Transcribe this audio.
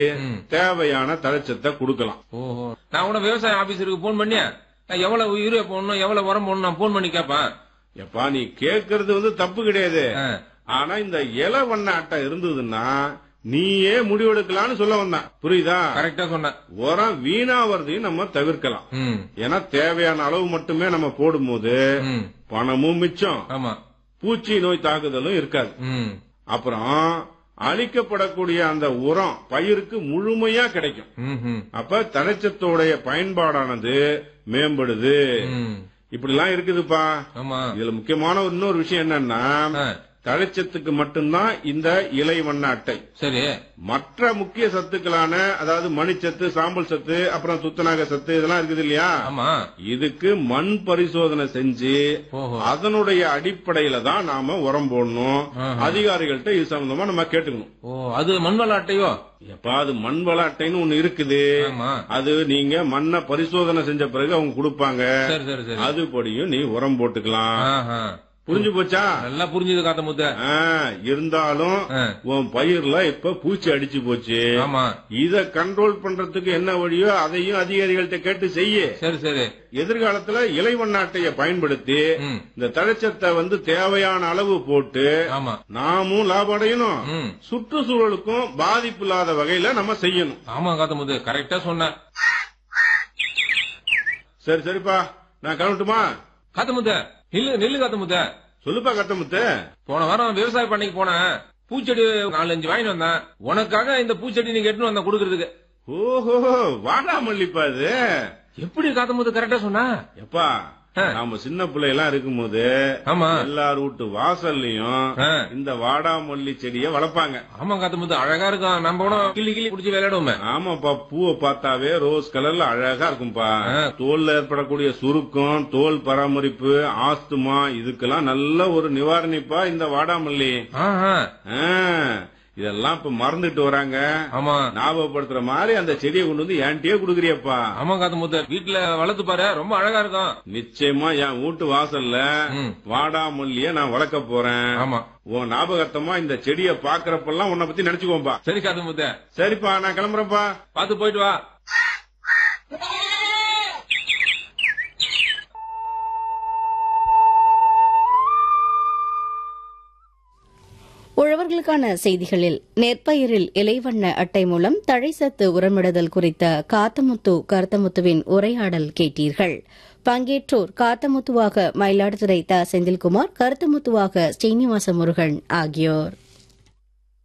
ம். தேவையான தழைச்சத்தை கொடுக்கலாம் ஓஹோ நான் கூட விவசாய ஆபீசருக்கு போன் பண்ணியா நான் எவ்வளவு யூரியா போடணும் எவ்வளவு உரம் போடணும் நான் போன் பண்ணி கேட்பேன் எப்பா நீ கேக்குறது வந்து தப்பு கிடையாது ஆ. ஆனா இந்த இலை வண்ண அட்டை இருந்ததுன்னா நீயே முடிவெடுக்கலாம்னு சொல்ல வந்தேன் புரியுதா கரெக்டா சொன்ன உரம் வீணாவதையும் நம்ம தவிர்க்கலாம் ம் ஏன்னா தேவையான அளவு மட்டுமே நம்ம போடும்போது ம் பணமும் மிச்சம் ஆமா பூச்சி நோய் தாக்குதலும் இருக்காது ம் அப்புறம் அளிக்கப்படக்கூடிய அந்த உரம் பயிருக்கு முழுமையா கிடைக்கும் ம் ம் அப்ப தழைச்சத்தோடைய பயன்பாடானது மேம்படுது ம் இப்படிலாம் இருக்குதுப்பா ஆமா இதுல முக்கியமான ஒரு இன்னொரு விஷயம் என்னன்னா ஆ, தழைச்சத்துக்கு மட்டும்தான் இந்த இலை வண்ண அட்டை சரி மற்ற முக்கிய சத்துக்களான அதாவது மணிச்சத்து சாம்பல் சத்து அப்புறம் துத்தநாக சத்து இதெல்லாம் இருக்குது இல்லையா ஆமா இதுக்கு மண் பரிசோதனை செஞ்சு ஓஹோ அதனுடைய அடிப்படையில தான் நாம உரம் போடணும் ஆஹா. அதிகாரிகள்ட்ட இது சம்பந்தமா நம்ம கேட்டுக்கணும் ஓ அது மண்வள அட்டையோ எப்பா அது மண் வள அட்டைன்னு ஒண்ணு இருக்குது ஆமா அது நீங்க மண்ணை பரிசோதனை செஞ்ச பிறகு அவங்க கொடுப்பாங்க சரி சரி சரி அதுபடியும் நீ உரம் போட்டுக்கலாம் ஆஹா. புரிஞ்சு போச்சா நல்லா புரிஞ்சுது காத்த முத்த ஆ, இருந்தாலும் ஆ, உன் பயிர்ல இப்ப பூச்சி அடிச்சு போச்சு ஆமா இத கண்ட்ரோல் பண்றதுக்கு என்ன வழியோ அதையும் அதிகாரிகள்ட்ட கேட்டு செய்ய சரி சரி எதிர்காலத்துல இலைவண்ண அட்டையை பயன்படுத்தி ம் இந்த தழைச்சத்தை வந்து தேவையான அளவு போட்டு ஆமா நாமும் லாபம் அடையணும் ம் சுற்றுச்சூழலுக்கும் பாதிப்பு இல்லாத வகையில நம்ம செய்யணும் ஆமா காத்த முத்து கரெக்டா சொன்ன சரி சரிப்பா நான் கிளம்பட்டுமா காத்த முத்த நில்லு நில்லு காத்த முத்த சொல்லுப்பா கட்டமுத்து போன வாரம் விவசாய பண்ணைக்கு போனேன் பூச்செடி நாலஞ்சு வாங்கிட்டு வந்தேன் உனக்காக இந்த பூச்செடி நீங்க எடுத்துன்னு வந்தேன் கொடுக்கறதுக்கு ஓஹோ வாடாமல்லிப்பா இது எப்படி காத்த முத்து கரெக்டா சொன்னா எப்பா ஆ. நாம சின்ன பிள்ளையெல்லாம் இருக்கும்போது ஆமா எல்லார் வீட்டு வாசல்லையும் ஆ. இந்த வாடாமல்லி செடிய வளர்ப்பாங்க ஆமா காத்த முத்து அழகா இருக்கும் நம்ம கூட கிள்ளி கிள்ளி புடிச்சு விளையாடுவோமே ஆமாப்பா பூவை பார்த்தாவே ரோஸ் கலர்ல அழகா இருக்கும்பா ஆ. தோல்ல ஏற்படக்கூடிய சுருக்கம் தோல் பராமரிப்பு ஆஸ்துமா இதுக்கெல்லாம் நல்ல ஒரு நிவாரணிப்பா இந்த வாடாமல்லி ஆஹா. ஆ, இதெல்லாம் இப்ப மறந்துட்டு வராங்க ஆமா ஞாபகப்படுத்துற மாதிரி அந்த செடியை கொண்டு வந்து என்கிட்டயே குடுக்குறியப்பா ஆமா காத்த முத்து வீட்டுல வளர்த்து பாரு ரொம்ப அழகா இருக்கும் நிச்சயமா என் வீட்டு வாசல்ல ம். வாடாமல்லிய நான் வளர்க்க போறேன் ஆமா உன் ஞாபகத்தமா இந்த செடியை பாக்குறப்பெல்லாம் உன்னை பத்தி நினைச்சுக்கோப்பா சரி காத்த முத்து சரிப்பா நான் கிளம்புறேன்ப்பா பாத்து போயிட்டு வா உழவர்களுக்கான செய்திகளில் நெற்பயிரில் இலைவண்ண அட்டை மூலம் தழைசத்து உரமிடுதல் குறித்த காத்தமுத்து கருத்தமுத்துவின் உரையாடல் கேட்டீர்கள் பங்கேற்றோர் காத்தமுத்துவாக மயிலாடுதுறை த செந்தில்குமார் கருத்தமுத்துவாக ஸ்ரீனிவாச முருகன் ஆகியோர்